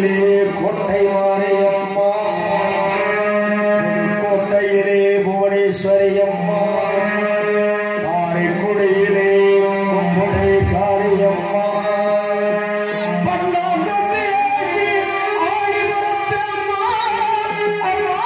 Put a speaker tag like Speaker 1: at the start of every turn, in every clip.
Speaker 1: கோட்டையிலே கோட்டை மாரியம்மா கோட்டையிலே புவனேஸ்வரி அம்மா காரைக்குடியிலே கும்புடை காரியம்மா பன்னாட்டு தேசி ஆழிபுரத்து அம்மா அம்மா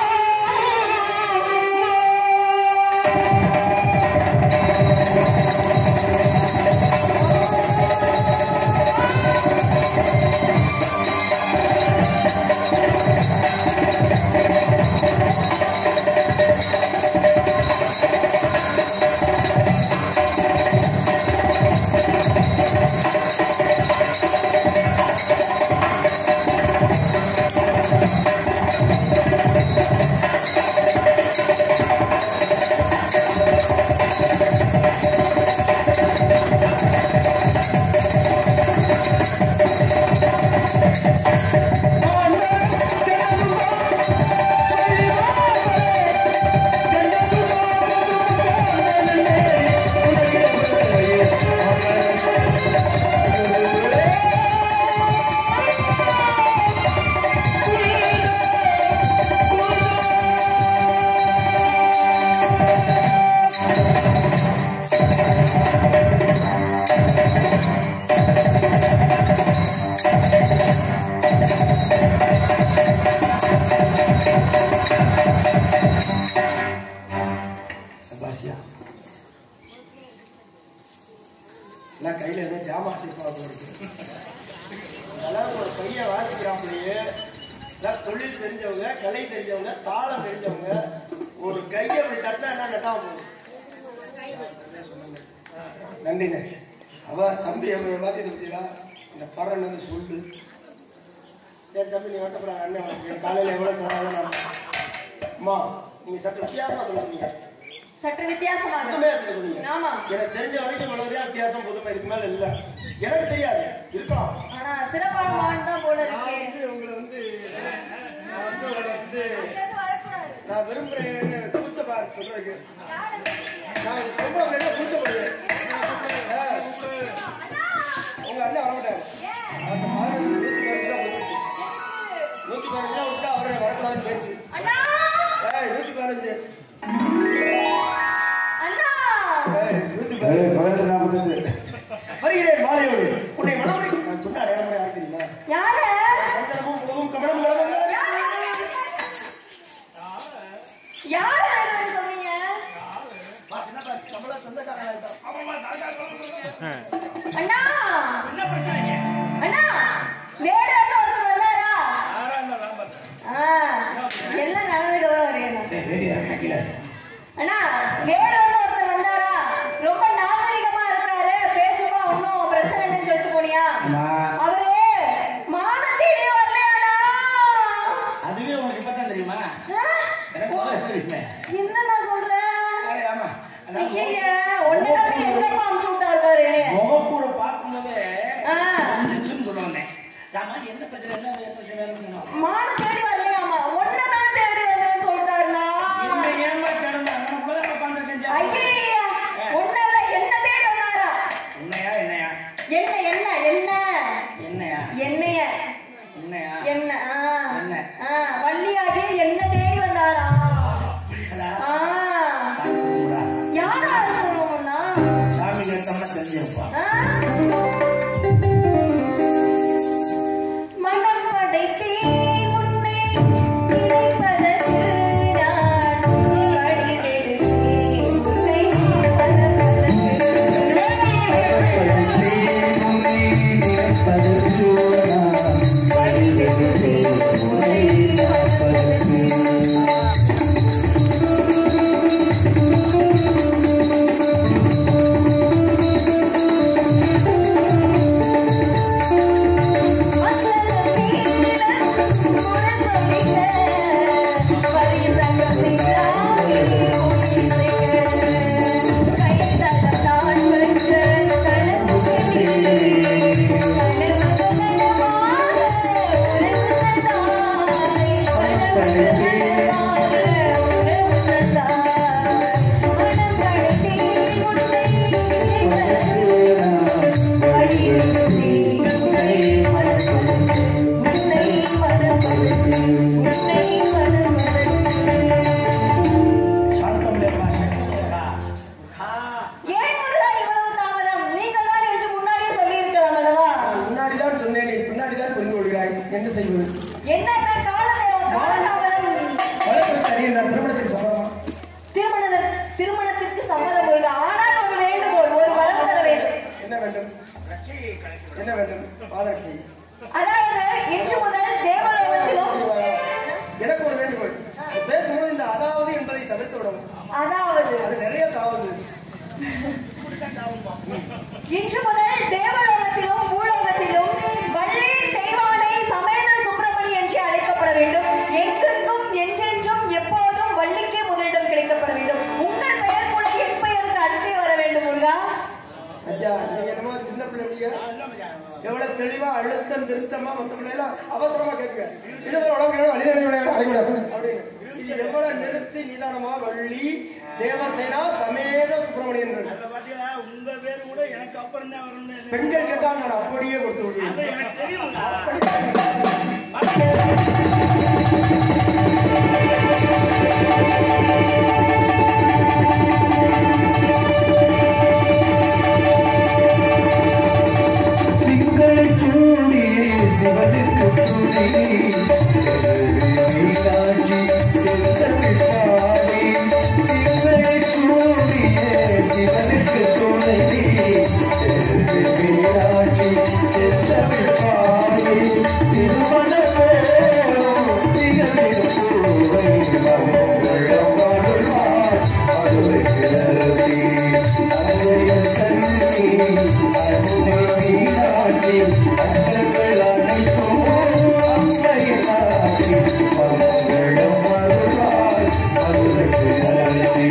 Speaker 1: சபாஷியா நான் கையில எதுவும் ஜாமான் வச்சிருப்பா போயிருக்கு அதெல்லாம் ஒரு பையன் வாசிக்கிறாப்புலையே எல்லாம் தொழில் தெரிஞ்சவங்க கலை தெரிஞ்சவங்க தாளம் தெரிஞ்சவங்க ஒரு கையை அப்படி தட்டா என்ன நட்டா போகும் நன்றிண்ணே அவ தம்பி அவரை மாத்தி பத்தியா இந்த பறன் வந்து சொல்லு சரி தம்பி நீ வட்டப்படாத அண்ணன் வந்து காலையில எவ்வளவு சொன்னாலும் நான் அம்மா நீங்க சற்று வித்தியாசமா சொல்லுவீங்க
Speaker 2: சற்று வித்தியாசமாக
Speaker 1: புதுமையா சொல்ல சொன்னீங்க
Speaker 2: ஆமா
Speaker 1: எனக்கு தெரிஞ்ச வரைக்கும் இவ்வளவுதான் வித்தியாசம் புதுமை இதுக்கு மேல இல்ல எனக்கு தெரியாது இருக்கலாம்
Speaker 2: ஆனா சிறப்பான மான் தான் போல
Speaker 1: நான்
Speaker 2: இருக்கே
Speaker 1: வந்து உங்களை வந்து நான் வந்து உங்களை வந்து
Speaker 2: அங்கிருந்து வரக்கூடாது.
Speaker 1: நான் விரும்புறேன்னு கூச்சப்பா சொல்றதுக்கு
Speaker 2: யாரை விரும்புறீங்க?
Speaker 1: நான் இது பொம்பளை பிள்ளைங்க கூச்சப்படுவேன் ஆ, உங்க அண்ணன் வரமாட்டாரு
Speaker 2: ஏன்?
Speaker 1: அந்த மாதிரி நூத்தி பதினஞ்சு ரூபா கொடுத்து நூத்தி பதினஞ்சு ரூபா விட்டா அவரை வரக்கூடாதுன்னு பேச்சு
Speaker 2: அண்ணா
Speaker 1: ஏய் நூத்தி பதினஞ்சு
Speaker 2: அண்ணா
Speaker 1: ஏய் நூத்தி பதினஞ்சு பதினெட்டு நாற்பத்தஞ்சு வருகிறேன் மாலையோடு உன்னை மனமுறை நான் சொன்ன அடையாளம் யார் தெரியுமா
Speaker 2: யாரு
Speaker 1: சந்தனமும் பூவும் கமலமும் கலந்தது.
Speaker 2: யாரு வேணும்னு சொன்னீங்க
Speaker 1: வா, சின்ன பாஸ், கமலா சொந்தக்காரன் ஆயிட்டான்.
Speaker 2: அண்ணா அண்ணா வேடு வந்து ஒருத்தர் வந்தாரா ஆ, எல்லாம் நல்லதுக்கு வரேன் அண்ணா வேடு வந்து ஒருத்தர் வந்தாரா ரொம்ப நாகரிகமா இருக்காரு பேசுமா ஒன்றும் பிரச்சனை இல்லைன்னு சொல்லிட்டு போனியா அவரு மானத்தேடி வரலையாடா
Speaker 3: அதுவே உனக்கு இப்பதான் தெரியுமா
Speaker 2: ஆ?
Speaker 3: எனக்கு முதல்ல தெரியுமே
Speaker 2: என்ன நான் சொல்றேன்
Speaker 1: ஏய், ஆமா. அதான்
Speaker 2: ஐயையே, ஒண்ணு தம்பி எங்கப்பா அமுச்சு விட்டாரு பாரு என்னைய.
Speaker 3: முகப்பூரை பார்க்கும்போதே
Speaker 2: ஆ.
Speaker 3: வந்துச்சுன்னு சொல்ல வந்தேன் சாமா என்ன பிரச்சனை என்ன என்ன பிரச்சனை வேணும்னு சொன்னான்.
Speaker 2: மானம் தேடி வரலையாமா ஒன்னதான் தேடி வந்தேன்னு சொல்லிட்டாருண்ணா
Speaker 3: இந்த ஏமா கிடந்த அண்ணன் கூட தான் உட்காந்துருக்கேன் சாமி.
Speaker 2: ஐயையே, ஒண்ணல்ல, என்ன தேடி வந்தாரா
Speaker 3: உன்னையா என்னையா
Speaker 2: என்ன என்ன என்ன
Speaker 3: என்னையா
Speaker 2: என்னைய
Speaker 3: என்னையா
Speaker 2: என்ன ஆ.
Speaker 3: என்ன?
Speaker 2: ஆ, வள்ளியாகி என்ன தேடி வந்தாரா ஆ.
Speaker 3: சாமி கும்பிடுறா.
Speaker 2: யாரா இருக்கணும்னா
Speaker 3: சாமி கேட்டோம்னா தெரிஞ்சிருப்பா
Speaker 2: ஆ? மனம் படைத்தேன் உன்னை நினைப்பதற்கு நான் வடிவெடுத்தேன் உன்னை மனப்பதற்கு வடிவெடுத்தேன் என்னதான் காலதேவம் காலதாமதம்
Speaker 1: வழக்கு அறிய நான் திருமணத்துக்கு சம்பளமா
Speaker 2: திருமண திருமணத்திற்கு சம்மதம் முருகா ஆனால் ஒரு வேண்டுகோள் ஒரு வரம் தர வேண்டும்
Speaker 1: என்ன வேண்டும் என்ன வேண்டும் பாதரட்சி
Speaker 2: அதாவது இன்று முதல் தேவலோகத்திலும்
Speaker 1: எனக்கு ஒரு வேண்டுகோள் பேசும்போது இந்த அதாவது என்பதை தவிர்த்து விடவும்
Speaker 2: அதாவது
Speaker 1: அது நிறைய தாவது
Speaker 2: இன்று முதல் தேவலோகத்திலும் பூலோகத்திலும் வள்ளி தெய்வானை சமேத சுப்பிரமணி என்று அழைக்கப்பட வேண்டும் எங்கெங்கும் என்றென்றும் எப்போதும் வள்ளிக்கே முதலிடம் கிடைக்கப்பட வேண்டும் உங்கள் பெயர் கூட என் பெயருக்கு அடுத்தே வர வேண்டும் முருகா
Speaker 1: ஐயா நீங்க என்னமோ சின்ன பிள்ளைங்க எவ்வளவு தெளிவா அழுத்தம் திருத்தமா மத்த பிள்ளைலாம் அவசரமா கேட்க இன்னும் உலகம் அழிதடையோட அப்படின்னு இது எவ்வளவு நிறுத்தி நிதானமா வள்ளி தேவசேனா சமேத சுப்பிரமணியன்
Speaker 3: அதுல பாத்தீங்களா உங்க பேரு கூட எனக்கு அப்புறம் தான் வரணும்னு
Speaker 1: பெண்கள் கேட்டால் நான் அப்படியே கொடுத்து
Speaker 3: அது
Speaker 1: விடுவேன்
Speaker 3: எனக்கு தெரியும்
Speaker 4: திங்களை சூடி சிவனுக்கு துணை மீனாட்சி செல்சத்தில் பாடி திங்களை சூடிய சிவனுக்கு துணை மீனாட்சி செல்சத்தில் பாடி திருமண பேரும் திகழிடும் பூவை மங்களம் வாழ்வார் மதுரை கிளறி அன்னையர் கண்ணி அன்னை மீனாட்சி அன்றர்கள் அனைத்தும் அம்மையினாட்சி மங்களம் வருவார் மதுரை கிளறி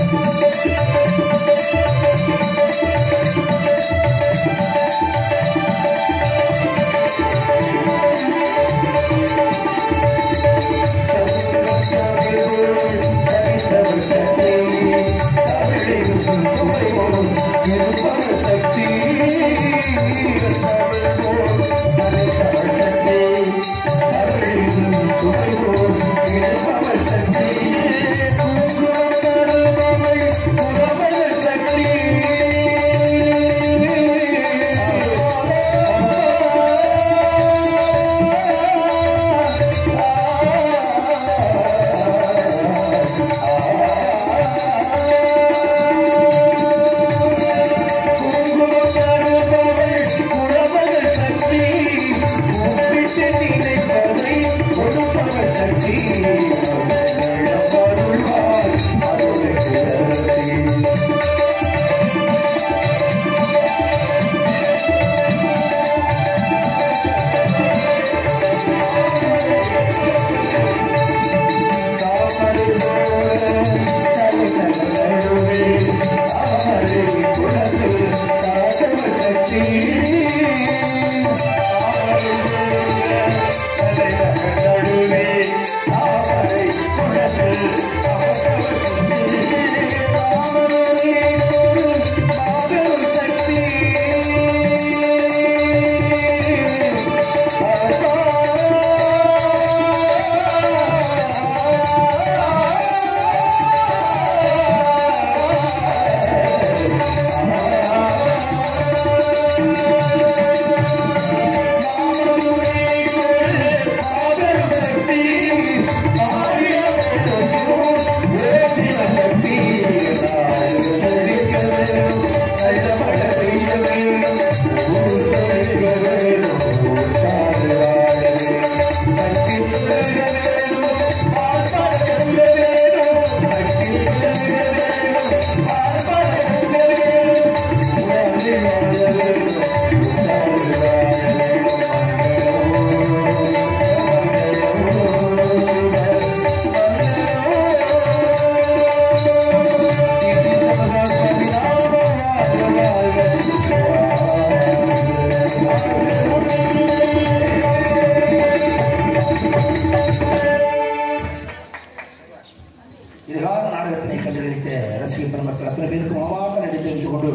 Speaker 3: இதுகால நாடகத்தினை கண்டுகளித்த ரசிகர் பெருமக்கள் அத்தனை பேருக்கு மனமாக நன்றி தெரிவித்துக் கொண்டு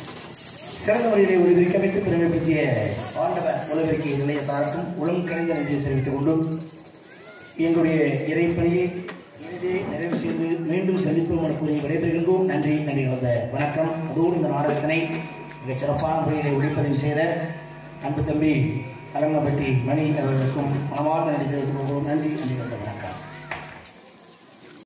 Speaker 3: சிறந்த முறையிலே ஒளிபரிக்கமைத்து பெருமைப்படுத்திய ஆண்டவர் உலகிற்கு நிலையத்தாருக்கும் உளம் கிடைந்த நன்றியை தெரிவித்துக் கொண்டு எங்களுடைய இறைப்பணியை இனிதே நிறைவு செய்து மீண்டும் சந்திப்போம் என கூறி விடைபெறுகின்றோம் நன்றி நன்றி கலந்த வணக்கம் அதோடு இந்த நாடகத்தினை மிகச் சிறப்பான முறையிலே ஒளிப்பதிவு செய்த அன்பு தம்பி அலங்கப்பட்டி மணி அவர்களுக்கும் மனமார்ந்த நன்றி தெரிவித்துக் கொள்கிறோம் நன்றி நன்றி